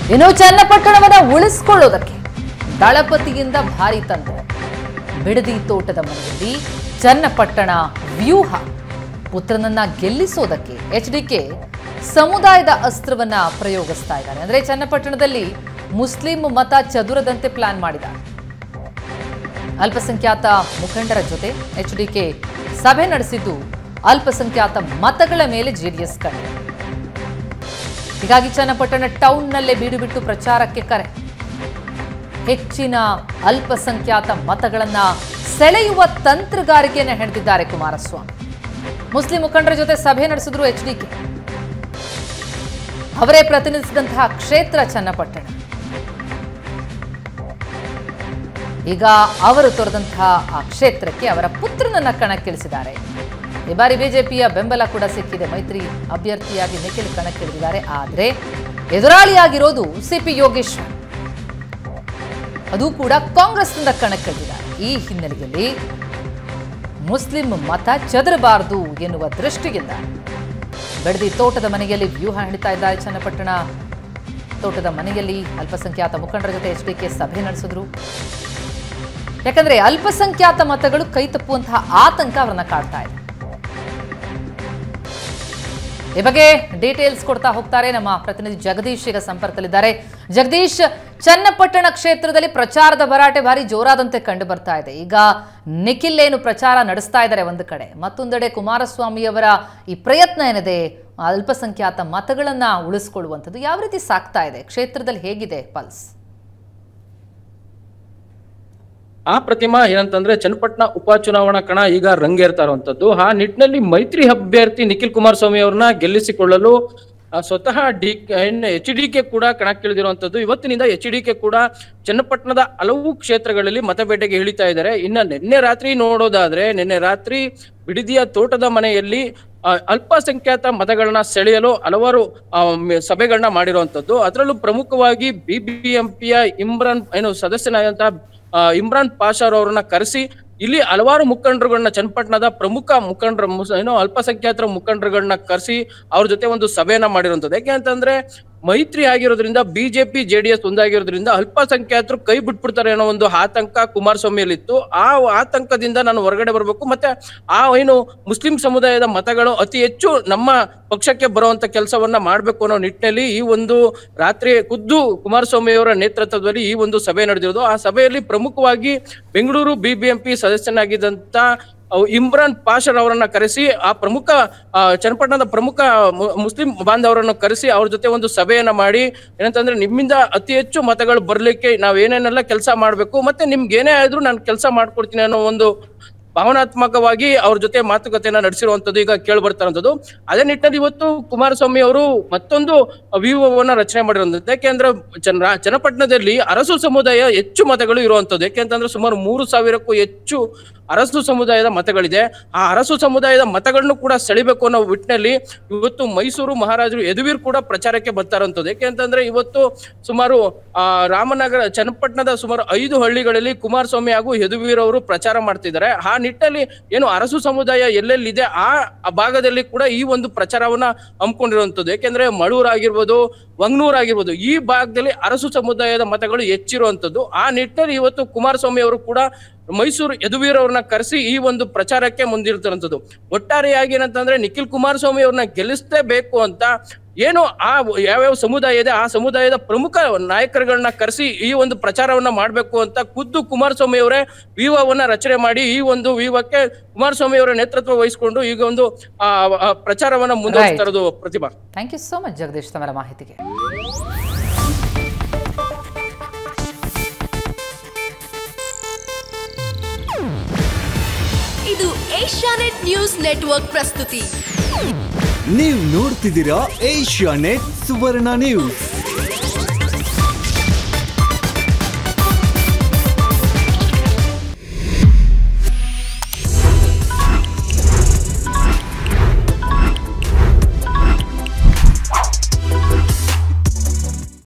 ಇನ್ನು ಚನ್ನಪಟ್ಟಣವನ್ನ ಉಳಿಸಿಕೊಳ್ಳೋದಕ್ಕೆ ದಳಪತಿಯಿಂದ ಭಾರಿ ತಂತ್ರ ಬಿಡದಿ ತೋಟದ ಮನೆಯಲ್ಲಿ ಚನ್ನಪಟ್ಟಣ ವ್ಯೂಹ ಪುತ್ರನನ್ನ ಗೆಲ್ಲಿಸೋದಕ್ಕೆ ಎಚ್ ಡಿ ಕೆ ಸಮುದಾಯದ ಅಸ್ತ್ರವನ್ನ ಪ್ರಯೋಗಿಸ್ತಾ ಇದ್ದಾರೆ ಅಂದ್ರೆ ಚನ್ನಪಟ್ಟಣದಲ್ಲಿ ಮುಸ್ಲಿಂ ಮತ ಚದುರದಂತೆ ಪ್ಲಾನ್ ಮಾಡಿದ್ದಾರೆ ಅಲ್ಪಸಂಖ್ಯಾತ ಮುಖಂಡರ ಜೊತೆ ಎಚ್ ಡಿ ಕೆ ಸಭೆ ನಡೆಸಿದ್ದು ಅಲ್ಪಸಂಖ್ಯಾತ ಮತಗಳ ಮೇಲೆ ಜೆಡಿಎಸ್ ಕಣ್ಣು ಹೀಗಾಗಿ ಚನ್ನಪಟ್ಟಣ ಟೌನ್ನಲ್ಲೇ ಬೀಡು ಬಿಟ್ಟು ಪ್ರಚಾರಕ್ಕೆ ಕರೆ ಹೆಚ್ಚಿನ ಅಲ್ಪಸಂಖ್ಯಾತ ಮತಗಳನ್ನ ಸೆಳೆಯುವ ತಂತ್ರಗಾರಿಕೆಯನ್ನು ಹೆಣೆದಿದ್ದಾರೆ ಕುಮಾರಸ್ವಾಮಿ ಮುಸ್ಲಿಂ ಮುಖಂಡರ ಜೊತೆ ಸಭೆ ನಡೆಸಿದ್ರು ಎಚ್ ಡಿ ಕೆ ಅವರೇ ಪ್ರತಿನಿಧಿಸಿದಂತಹ ಕ್ಷೇತ್ರ ಚನ್ನಪಟ್ಟಣ ಈಗ ಅವರು ತೊರೆದಂತಹ ಆ ಕ್ಷೇತ್ರಕ್ಕೆ ಅವರ ಪುತ್ರನನ್ನ ಕಣಕ್ಕಿಳಿಸಿದ್ದಾರೆ ಈ ಬಾರಿ ಬಿಜೆಪಿಯ ಬೆಂಬಲ ಕೂಡ ಸಿಕ್ಕಿದೆ ಮೈತ್ರಿ ಅಭ್ಯರ್ಥಿಯಾಗಿ ನಿಖಿಲ್ ಕಣಕ್ಕಿಳಿದಿದ್ದಾರೆ ಆದರೆ ಎದುರಾಳಿಯಾಗಿರೋದು ಸಿಪಿ ಯೋಗೇಶ್ವರ್ ಅದು ಕೂಡ ಕಾಂಗ್ರೆಸ್ನಿಂದ ಕಣಕ್ಕಿಳಿದಿದ್ದಾರೆ ಈ ಹಿನ್ನೆಲೆಯಲ್ಲಿ ಮುಸ್ಲಿಂ ಮತ ಚದರಬಾರದು ಎನ್ನುವ ದೃಷ್ಟಿಯಿಂದ ಬೆಡದಿ ತೋಟದ ಮನೆಯಲ್ಲಿ ವ್ಯೂಹ ಹಿಡಿತಾ ಇದ್ದಾರೆ ಚನ್ನಪಟ್ಟಣ ತೋಟದ ಮನೆಯಲ್ಲಿ ಅಲ್ಪಸಂಖ್ಯಾತ ಮುಖಂಡರ ಜೊತೆ ಎಚ್ ಡಿ ಕೆ ಸಭೆ ನಡೆಸಿದ್ರು ಯಾಕಂದ್ರೆ ಅಲ್ಪಸಂಖ್ಯಾತ ಮತಗಳು ಕೈ ತಪ್ಪುವಂತಹ ಆತಂಕ ಅವರನ್ನ ಕಾಡ್ತಾ ಇದೆ ಈ ಬಗ್ಗೆ ಡೀಟೇಲ್ಸ್ ಕೊಡ್ತಾ ಹೋಗ್ತಾರೆ ನಮ್ಮ ಪ್ರತಿನಿಧಿ ಜಗದೀಶ್ ಈಗ ಸಂಪರ್ಕದಲ್ಲಿದ್ದಾರೆ ಜಗದೀಶ್ ಚನ್ನಪಟ್ಟಣ ಕ್ಷೇತ್ರದಲ್ಲಿ ಪ್ರಚಾರದ ಭರಾಟೆ ಭಾರಿ ಜೋರಾದಂತೆ ಕಂಡು ಬರ್ತಾ ಇದೆ ಈಗ ನಿಖಿಲ್ ಏನು ಪ್ರಚಾರ ನಡೆಸ್ತಾ ಇದ್ದಾರೆ ಒಂದು ಕಡೆ ಮತ್ತೊಂದೆಡೆ ಕುಮಾರಸ್ವಾಮಿಯವರ ಈ ಪ್ರಯತ್ನ ಏನಿದೆ ಅಲ್ಪಸಂಖ್ಯಾತ ಮತಗಳನ್ನ ಉಳಿಸ್ಕೊಳ್ಳುವಂಥದ್ದು ಯಾವ ರೀತಿ ಸಾಕ್ತಾ ಇದೆ ಕ್ಷೇತ್ರದಲ್ಲಿ ಹೇಗಿದೆ ಪಲ್ಸ್ ಆ ಪ್ರತಿಮಾ ಏನಂತಂದ್ರೆ ಚನ್ನಪಟ್ಟಣ ಉಪಚುನಾವಣಾ ಕಣ ಈಗ ರಂಗೇರ್ತಾ ಇರುವಂತದ್ದು ಆ ನಿಟ್ಟಿನಲ್ಲಿ ಮೈತ್ರಿ ಅಭ್ಯರ್ಥಿ ನಿಖಿಲ್ ಕುಮಾರಸ್ವಾಮಿ ಅವ್ರನ್ನ ಗೆಲ್ಲಿಸಿಕೊಳ್ಳಲು ಆ, ಸ್ವತಃ ಡಿ ಎಚ್ ಡಿ ಕೆ ಕೂಡ ಕಣಕ್ಕಿಳಿದಿರುವಂತದ್ದು ಇವತ್ತಿನಿಂದ ಎಚ್ ಡಿ ಕೆ ಕೂಡ ಚನ್ನಪಟ್ಟಣದ ಹಲವು ಕ್ಷೇತ್ರಗಳಲ್ಲಿ ಮತಬೇಟೆಗೆ ಇಳಿತಾ ಇದ್ದಾರೆ ಇನ್ನ ನಿನ್ನೆ ರಾತ್ರಿ ನೋಡೋದಾದ್ರೆ ನಿನ್ನೆ ರಾತ್ರಿ ಬಿಡದಿಯ ತೋಟದ ಮನೆಯಲ್ಲಿ ಆ, ಅಲ್ಪಸಂಖ್ಯಾತ ಮತಗಳನ್ನ ಸೆಳೆಯಲು ಹಲವಾರು ಆ, ಮ್- ಸಭೆಗಳನ್ನ ಮಾಡಿರುವಂತದ್ದು ಅದರಲ್ಲೂ ಪ್ರಮುಖವಾಗಿ ಬಿಬಿಎಂಪಿಯ ಇಮ್ರಾನ್ ಏನು ಸದಸ್ಯನಾದಂತಹ ಆ, ಇಮ್ರಾನ್ ಪಾಷಾರ್ ಅವರನ್ನ ಕರೆಸಿ ಇಲ್ಲಿ ಹಲವಾರು ಮುಖಂಡರುಗಳನ್ನ ಚನ್ನಪಟ್ಟಣದ ಪ್ರಮುಖ ಮುಖಂಡರ ಮುಸ- ಏನೋ ಅಲ್ಪಸಂಖ್ಯಾತರ ಮುಖಂಡರುಗಳನ್ನ ಕರೆಸಿ ಅವ್ರ ಜೊತೆ ಒಂದು ಸಭೆಯನ್ನ ಮಾಡಿರುವಂತದ್ದು ಯಾಕೆ ಅಂತಂದ್ರೆ ಮೈತ್ರಿ ಆಗಿರೋದ್ರಿಂದ ಬಿಜೆಪಿ ಜೆಡಿಎಸ್ ಒಂದಾಗಿರೋದ್ರಿಂದ ಅಲ್ಪಸಂಖ್ಯಾತರು ಕೈ ಬಿಟ್ಬಿಡ್ತಾರೆ ಅನ್ನೋ ಒಂದು ಆತಂಕ ಕುಮಾರಸ್ವಾಮಿಯಲ್ಲಿತ್ತು ಆ ಆತಂಕದಿಂದ ನಾನು ಹೊರಗಡೆ ಬರಬೇಕು ಮತ್ತೆ ಆ ಏನು ಮುಸ್ಲಿಂ ಸಮುದಾಯದ ಮತಗಳು ಅತಿ ಹೆಚ್ಚು ನಮ್ಮ ಪಕ್ಷಕ್ಕೆ ಬರುವಂತ ಕೆಲಸವನ್ನ ಮಾಡ್ಬೇಕು ಅನ್ನೋ ನಿಟ್ಟಿನಲ್ಲಿ ಈ ಒಂದು ರಾತ್ರಿ ಖುದ್ದು ಕುಮಾರಸ್ವಾಮಿ ಅವರ ನೇತೃತ್ವದಲ್ಲಿ ಈ ಒಂದು ಸಭೆ ನಡೆದಿರೋದು ಆ ಸಭೆಯಲ್ಲಿ ಪ್ರಮುಖವಾಗಿ ಬೆಂಗಳೂರು ಬಿಬಿಎಂಪಿ ಸದಸ್ಯನಾಗಿದ್ದಂತ ಅವ್ ಇಮ್ರಾನ್ ಪಾಷರ್ ಅವರನ್ನ ಕರೆಸಿ ಆ ಪ್ರಮುಖ ಆ, ಚನ್ನಪಟ್ಟಣದ ಪ್ರಮುಖ ಮು- ಮುಸ್ಲಿಂ ಬಾಂಧವರನ್ನು ಕರೆಸಿ ಅವ್ರ ಜೊತೆ ಒಂದು ಸಭೆಯನ್ನ ಮಾಡಿ ಏನಂತಂದ್ರೆ ನಿಮ್ಮಿಂದ ಅತಿ ಹೆಚ್ಚು ಮತಗಳು ಬರ್ಲಿಕ್ಕೆ ನಾವ್ ಏನೇನೆಲ್ಲ ಕೆಲಸ ಮಾಡ್ಬೇಕು ಮತ್ತೆ ನಿಮ್ಗೆ ಏನೇ ಆದ್ರೂ ನಾನು ಕೆಲಸ ಮಾಡ್ಕೊಡ್ತೀನಿ ಅನ್ನೋ ಒಂದು ಭಾವನಾತ್ಮಕವಾಗಿ ಅವ್ರ ಜೊತೆ ಮಾತುಕತೆಯನ್ನ ನಡೆಸಿರುವಂತದ್ದು ಈಗ ಕೇಳಿ ಬರ್ತಾ ಇರೋಂಥದ್ದು ಅದೇ ನಿಟ್ಟಿನಲ್ಲಿ ಇವತ್ತು ಕುಮಾರಸ್ವಾಮಿ ಅವರು ಮತ್ತೊಂದು ವ್ಯೂಹವನ್ನ ರಚನೆ ಮಾಡಿರೋದು ಯಾಕೆಂದ್ರೆ ಚನ್ನ ಚನ್ನಪಟ್ಟಣದಲ್ಲಿ ಅರಸು ಸಮುದಾಯ ಹೆಚ್ಚು ಮತಗಳು ಇರುವಂತದ್ದು ಯಾಕೆಂತಂದ್ರೆ ಸುಮಾರು ಮೂರು ಸಾವಿರಕ್ಕೂ ಹೆಚ್ಚು ಅರಸು ಸಮುದಾಯದ ಮತಗಳಿದೆ ಆ ಅರಸು ಸಮುದಾಯದ ಮತಗಳನ್ನು ಕೂಡ ಸೆಳಿಬೇಕು ಅನ್ನೋ ನಿಟ್ಟಿನಲ್ಲಿ ಇವತ್ತು ಮೈಸೂರು ಮಹಾರಾಜರು ಯದುವೀರ್ ಕೂಡ ಪ್ರಚಾರಕ್ಕೆ ಬರ್ತಾ ಇರೋಂಥದ್ದು ಯಾಕೆಂತಂದ್ರೆ ಇವತ್ತು ಸುಮಾರು ಆ ರಾಮನಗರ ಚನ್ನಪಟ್ಟಣದ ಸುಮಾರು ಐದು ಹಳ್ಳಿಗಳಲ್ಲಿ ಕುಮಾರಸ್ವಾಮಿ ಹಾಗೂ ಯದುವೀರ್ ಅವರು ಪ್ರಚಾರ ಮಾಡ್ತಿದ್ದಾರೆ ಆ ನಿಟ್ಟಿನಲ್ಲಿ ಏನು ಅರಸು ಸಮುದಾಯ ಎಲ್ಲೆಲ್ಲಿದೆ ಆ ಆ ಭಾಗದಲ್ಲಿ ಕೂಡ ಈ ಒಂದು ಪ್ರಚಾರವನ್ನ ಹಮ್ಮಿಕೊಂಡಿರುವಂತದ್ದು ಯಾಕೆಂದ್ರೆ ಮಳೂರ್ ಆಗಿರ್ಬೋದು ವಂಗ್ನೂರ್ ಆಗಿರ್ಬೋದು ಈ ಭಾಗದಲ್ಲಿ ಅರಸು ಸಮುದಾಯದ ಮತಗಳು ಹೆಚ್ಚಿರುವಂತದ್ದು ಆ ನಿಟ್ಟಿನಲ್ಲಿ ಇವತ್ತು ಕುಮಾರಸ್ವಾಮಿ ಅವರು ಕೂಡ ಮೈಸೂರು ಯದುವೀರ್ ಅವ್ರನ್ನ ಕರೆಸಿ ಈ ಒಂದು ಪ್ರಚಾರಕ್ಕೆ ಮುಂದಿರ್ತಿರುವಂತದ್ದು ಒಟ್ಟಾರೆಯಾಗಿ ಏನಂತಂದ್ರೆ ನಿಖಿಲ್ ಕುಮಾರಸ್ವಾಮಿ ಅವ್ರನ್ನ ಗೆಲ್ಲಿಸಲೇಬೇಕು ಅಂತ ಏನು ಆ ಯಾವ್ಯಾವ ಸಮುದಾಯ ಇದೆ ಆ ಸಮುದಾಯದ ಪ್ರಮುಖ ನಾಯಕರುಗಳನ್ನ ಕರೆಸಿ ಈ ಒಂದು ಪ್ರಚಾರವನ್ನ ಮಾಡ್ಬೇಕು ಅಂತ ಖುದ್ದು ಕುಮಾರಸ್ವಾಮಿ ಅವರೇ ವ್ಯೂಹವನ್ನ ರಚನೆ ಮಾಡಿ ಈ ಒಂದು ವ್ಯೂಹಕ್ಕೆ ಕುಮಾರಸ್ವಾಮಿ ಅವರ ನೇತೃತ್ವ ವಹಿಸಿಕೊಂಡು ಈಗ ಒಂದು ಆ ಆ ಪ್ರಚಾರವನ್ನ ಮುಂದುವರಿಸ್ತಾ ಇರೋದು Prathibha thank you so much Jagadish ತಮ್ಮೆಲ್ಲ ಮಾಹಿತಿಗೆ ಇದು ಏಷ್ಯಾನೆಟ್ ನ್ಯೂಸ್ ನೆಟ್ವರ್ಕ್ ಪ್ರಸ್ತುತಿ ನೀವು ನೋಡ್ತಿದ್ದೀರಾ ಏಷ್ಯಾ ನೆಟ್ ಸುವರ್ಣ ನ್ಯೂಸ್